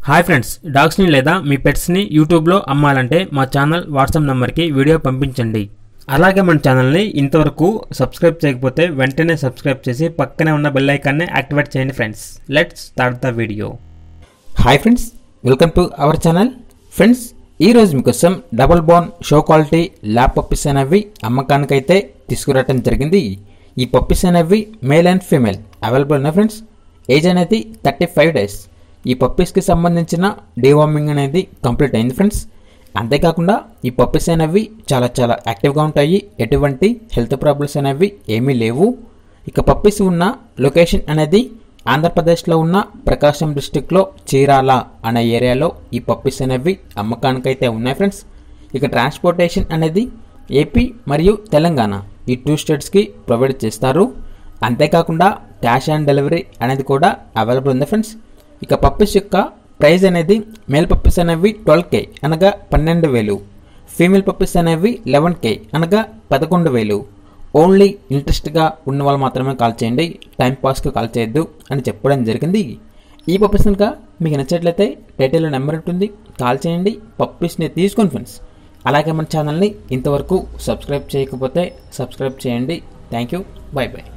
hi friends డాగ్స్ని లేదా మీ పెట్స్ని యూట్యూబ్లో అమ్మాలంటే మా ఛానల్ వాట్సాప్ నెంబర్కి వీడియో పంపించండి అలాగే మన ఛానల్ని ఇంతవరకు సబ్స్క్రైబ్ చేయకపోతే వెంటనే సబ్స్క్రైబ్ చేసి పక్కనే ఉన్న బెల్ ఐకాన్ని యాక్టివేట్ చేయండి friends let's start the video hi friends welcome to our channel friends ఈరోజు మీకోసం double bone show quality lab puppies అనేవి అమ్మకానికైతే తీసుకురావడం జరిగింది ఈ పప్పీస్ అనేవి మేల్ అండ్ ఫీమేల్ అవైలబుల్ ఉన్నాయి ఫ్రెండ్స్ ఏజ్ అనేది థర్టీ ఫైవ్ డేస్ ఈ పప్పీస్కి సంబంధించిన డీవార్మింగ్ అనేది కంప్లీట్ అయింది ఫ్రెండ్స్ అంతేకాకుండా ఈ పప్పీస్ అనేవి చాలా చాలా యాక్టివ్గా ఉంటాయి ఎటువంటి హెల్త్ ప్రాబ్లమ్స్ అనేవి ఏమీ లేవు ఇక పప్పీస్ ఉన్న లొకేషన్ అనేది ఆంధ్రప్రదేశ్లో ఉన్న ప్రకాశం డిస్టిక్లో చీరాల అనే ఏరియాలో ఈ పప్పీస్ అనేవి అమ్మకానికైతే ఉన్నాయి ఫ్రెండ్స్ ఇక ట్రాన్స్పోర్టేషన్ అనేది ఏపీ మరియు తెలంగాణ ఈ టూ స్టేట్స్కి ప్రొవైడ్ చేస్తారు అంతేకాకుండా క్యాష్ ఆన్ డెలివరీ అనేది కూడా అవైలబుల్ ఉంది ఫ్రెండ్స్ ఇక పప్పీస్ యొక్క ప్రైస్ అనేది మేల్ పప్పీస్ అనేవి ట్వెల్వ్ కే అనగా పన్నెండు వేలు ఫీమేల్ పప్పీస్ అనేవి లెవెన్ కే అనగా పదకొండు వేలు ఓన్లీ ఇంట్రెస్ట్గా ఉన్న వాళ్ళు మాత్రమే కాల్ చేయండి టైం పాస్కి కాల్ చేయొద్దు అని చెప్పడం జరిగింది ఈ పప్పీస్ కనుక మీకు నచ్చట్లయితే టైటిల్లో నెంబర్ ఉంటుంది కాల్ చేయండి పప్పీస్ని తీసుకొని ఫ్రెండ్స్ అలాగే మన ఛానల్ని ఇంతవరకు సబ్స్క్రైబ్ చేయకపోతే సబ్స్క్రైబ్ చేయండి థ్యాంక్ యూ బాయ్ బాయ్